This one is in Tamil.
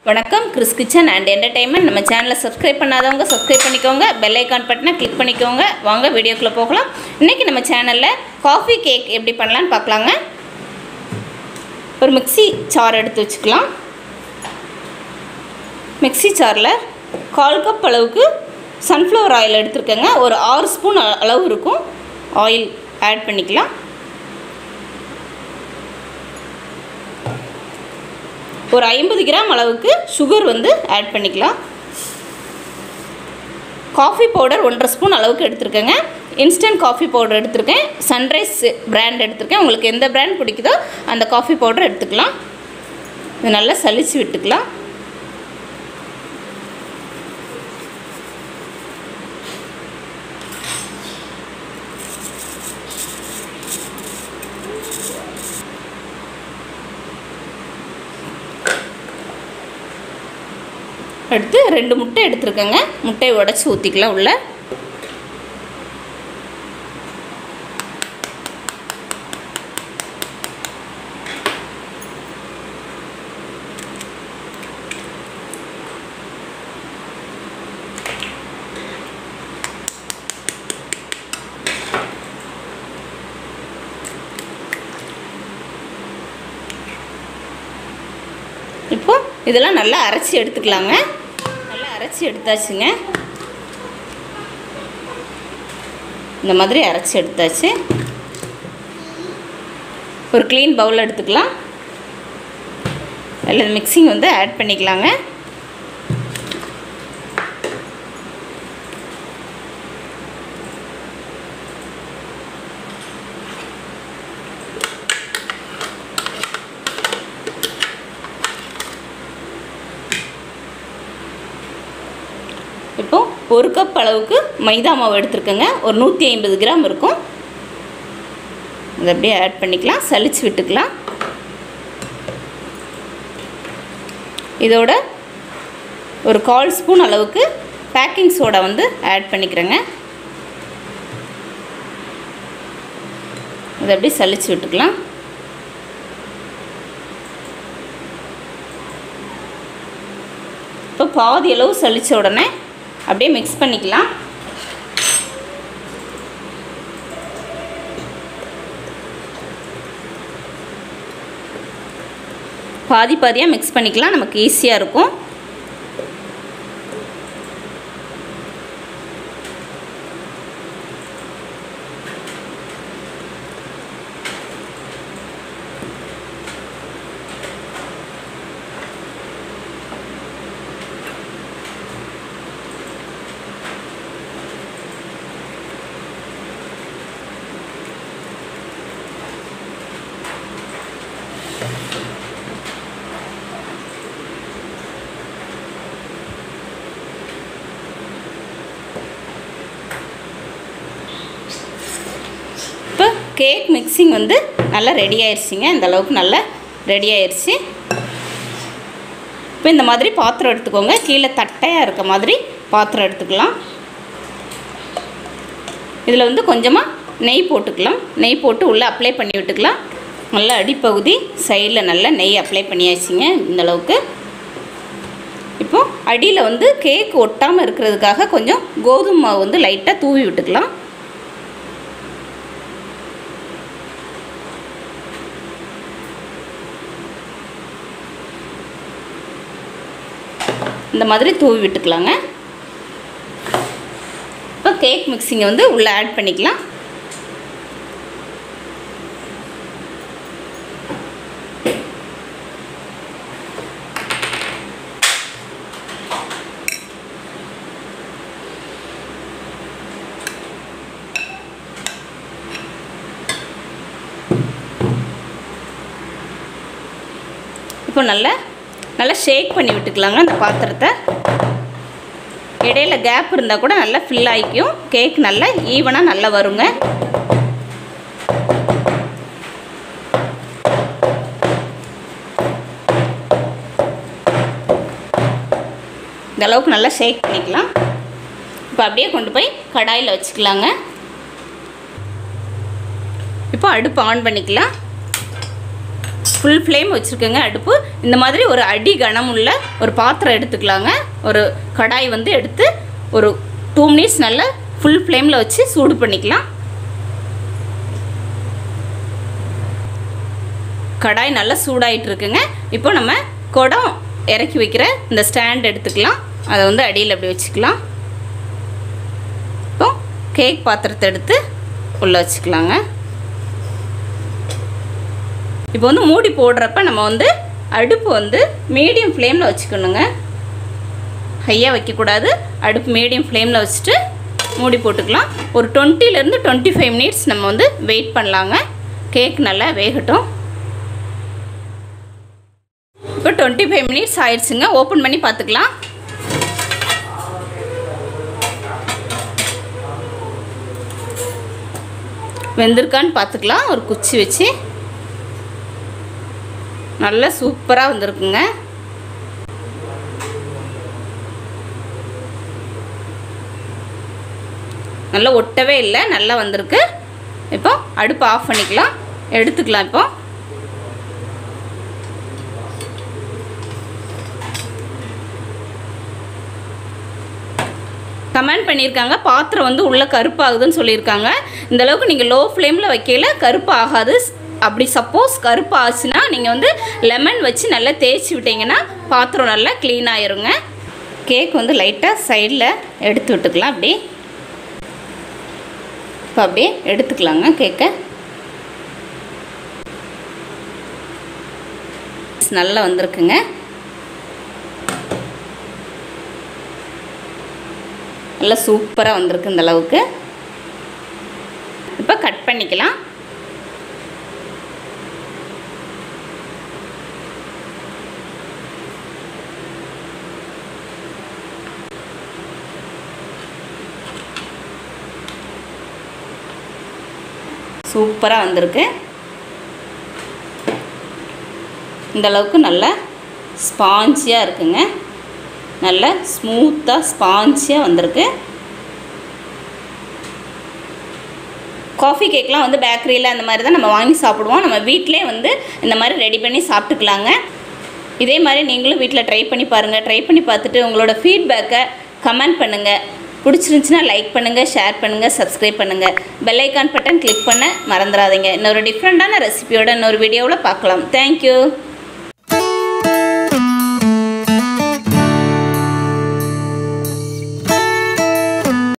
வணக்கம் கிறிஸ் கிச்சன் அண்ட் என்டர்டைன்மெண்ட் நம்ம சேனலை சப்ஸ்கிரைப் பண்ணாதவங்க சப்ஸ்கிரைப் பண்ணிக்கோங்க பெல் ஐக்கான் பட்டனை கிளிக் பண்ணிக்கோங்க வாங்க வீடியோக்குள்ளே போகலாம் இன்றைக்கி நம்ம சேனலில் காஃபி கேக் எப்படி பண்ணலான்னு பார்க்கலாங்க ஒரு மிக்ஸி சார் எடுத்து வச்சுக்கலாம் மிக்ஸி சாரில் கால் கப் அளவுக்கு சன்ஃப்ளவர் ஆயில் எடுத்துருக்கேங்க ஒரு ஆறு ஸ்பூன் அளவு இருக்கும் ஆயில் ஆட் பண்ணிக்கலாம் ஒரு ஐம்பது கிராம் அளவுக்கு சுகர் வந்து ஆட் பண்ணிக்கலாம் காஃபி பவுடர் ஒன்றரை ஸ்பூன் அளவுக்கு எடுத்திருக்கேங்க இன்ஸ்டன்ட் காஃபி பவுடர் எடுத்திருக்கேன் சன்ரைஸ் பிராண்ட் எடுத்திருக்கேன் உங்களுக்கு எந்த பிராண்ட் பிடிக்குதோ அந்த காஃபி பவுடர் எடுத்துக்கலாம் இது நல்லா சலிச்சு விட்டுக்கலாம் எடுத்து ரெண்டு முட்டை எடுத்துருக்கேங்க முட்டையை உடச்சி ஊற்றிக்கலாம் உள்ள இப்போ இதெல்லாம் நல்லா அரைச்சி எடுத்துக்கலாங்க நல்லா அரைச்சி எடுத்தாச்சுங்க இந்த மாதிரி அரைச்சி எடுத்தாச்சு ஒரு க்ளீன் பவுல் எடுத்துக்கலாம் அதில் மிக்சிங் வந்து ஆட் பண்ணிக்கலாங்க இப்போ ஒரு கப் அளவுக்கு மைதா மாவு எடுத்துருக்கேங்க ஒரு நூற்றி ஐம்பது கிராம் இருக்கும் அதை அப்படியே ஆட் பண்ணிக்கலாம் சலிச்சு விட்டுக்கலாம் இதோட ஒரு கால் ஸ்பூன் அளவுக்கு பேக்கிங் சோடா வந்து ஆட் பண்ணிக்கிறேங்க அதை அப்படியே சலிச்சு விட்டுக்கலாம் இப்போ பாதி அளவு சலித்த உடனே அப்படியே மிக்ஸ் பண்ணிக்கலாம் பாதி பாதியாக மிக்ஸ் பண்ணிக்கலாம் நமக்கு ஈஸியாக இருக்கும் இப்போ கேக் மிக்சிங் வந்து நல்லா ரெடி ஆயிடுச்சிங்க இந்த அளவுக்கு நல்லா ரெடி ஆயிடுச்சு இப்போ இந்த மாதிரி பாத்திரம் எடுத்துக்கோங்க கீழே தட்டையாக இருக்க மாதிரி பாத்திரம் எடுத்துக்கலாம் இதில் வந்து கொஞ்சமாக நெய் போட்டுக்கலாம் நெய் போட்டு உள்ளே அப்ளை பண்ணி விட்டுக்கலாம் நல்லா அடிப்பகுதி சைடில் நல்லா நெய் அப்ளை பண்ணியாச்சுங்க இந்த அளவுக்கு இப்போது அடியில் வந்து கேக் ஒட்டாமல் இருக்கிறதுக்காக கொஞ்சம் கோதுமை மாவு வந்து லைட்டாக தூவி விட்டுக்கலாம் இந்த மாதிரி தூவி விட்டுக்கலாங்க இப்போ கேக் மிக்சிங்கை வந்து உள்ளே ஆட் பண்ணிக்கலாம் இப்போ நல்லா நல்லா ஷேக் பண்ணி விட்டுக்கலாங்க அந்த பாத்திரத்தை இடையில கேப் இருந்தால் கூட நல்லா ஃபில் ஆகிக்கும் கேக் நல்லா ஈவனாக நல்லா வருங்க இந்த அளவுக்கு நல்லா ஷேக் பண்ணிக்கலாம் இப்போ அப்படியே கொண்டு போய் கடாயில் வச்சுக்கலாங்க இப்போ அடுப்பு ஆன் பண்ணிக்கலாம் ஃபுல் ஃப்ளேம் வச்சுருக்கேங்க அடுப்பு இந்த மாதிரி ஒரு அடி கனம் உள்ள ஒரு பாத்திரம் எடுத்துக்கலாங்க ஒரு கடாய் வந்து எடுத்து ஒரு டூ மினிட்ஸ் நல்லா ஃபுல் ஃப்ளேமில் வச்சு சூடு பண்ணிக்கலாம் கடாய் நல்லா சூடாயிட்டு இருக்குங்க இப்போ நம்ம குடம் இறக்கி வைக்கிற இந்த ஸ்டாண்ட் எடுத்துக்கலாம் அதை வந்து அடியில் அப்படி வச்சுக்கலாம் இப்போ கேக் பாத்திரத்தை எடுத்து உள்ளே வச்சுக்கலாங்க இப்போ வந்து மூடி போடுறப்ப நம்ம வந்து அடுப்பு வந்து மீடியம் ஃப்ளேமில் வச்சுக்கணுங்க ஹையாக வைக்கக்கூடாது அடுப்பு மீடியம் ஃப்ளேமில் வச்சுட்டு மூடி போட்டுக்கலாம் ஒரு டுவெண்ட்டிலேருந்து டுவெண்ட்டி ஃபைவ் மினிட்ஸ் நம்ம வந்து வெயிட் பண்ணலாங்க கேக் நல்லா வேகட்டும் இப்போ டுவெண்ட்டி ஃபைவ் மினிட்ஸ் ஆயிடுச்சுங்க ஓப்பன் பண்ணி பார்த்துக்கலாம் வெந்திருக்கான்னு பார்த்துக்கலாம் ஒரு குச்சி வச்சு நல்லா சூப்பராக வந்திருக்குங்க நல்லா ஒட்டவே இல்லை நல்லா வந்திருக்கு இப்போ அடுப்பு ஆஃப் பண்ணிக்கலாம் எடுத்துக்கலாம் இப்போ கமெண்ட் பண்ணியிருக்காங்க பாத்திரம் வந்து உள்ளே கருப்பாகுதுன்னு சொல்லியிருக்காங்க இந்த அளவுக்கு நீங்கள் லோ ஃப்ளேமில் வைக்கல கருப்பு ஆகாது அப்படி சப்போஸ் கருப்பு ஆச்சுன்னா நீங்கள் வந்து லெமன் வச்சு நல்லா தேய்ச்சி விட்டீங்கன்னா பாத்திரம் நல்லா க்ளீன் ஆயிருங்க கேக் வந்து லைட்டாக சைடில் எடுத்து விட்டுக்கலாம் அப்படி இப்போ அப்படியே எடுத்துக்கலாங்க கேக்கை நல்லா வந்திருக்குங்க நல்லா சூப்பராக வந்திருக்கு இந்த அளவுக்கு இப்போ கட் பண்ணிக்கலாம் சூப்பராக வந்திருக்கு இந்த அளவுக்கு நல்லா ஸ்பாஞ்சியாக இருக்குங்க நல்ல ஸ்மூத்தாக ஸ்பாஞ்சியாக வந்திருக்கு காஃபி கேக்லாம் வந்து பேக்கரியில் அந்த மாதிரி தான் நம்ம வாங்கி சாப்பிடுவோம் நம்ம வீட்டிலே வந்து இந்த மாதிரி ரெடி பண்ணி சாப்பிட்டுக்கலாங்க இதே மாதிரி நீங்களும் வீட்டில் ட்ரை பண்ணி பாருங்கள் ட்ரை பண்ணி பார்த்துட்டு உங்களோட ஃபீட்பேக்கை கமெண்ட் பண்ணுங்கள் பிடிச்சிருந்துச்சின்னா லைக் பண்ணுங்கள் ஷேர் பண்ணுங்கள் சப்ஸ்கிரைப் பண்ணுங்கள் பெல் ஐக்கான் பட்டன் கிளிக் பண்ண மறந்துடாதீங்க இன்னொரு டிஃப்ரெண்ட்டான ரெசிபியோட இன்னொரு வீடியோவில் பார்க்கலாம் தேங்க்யூ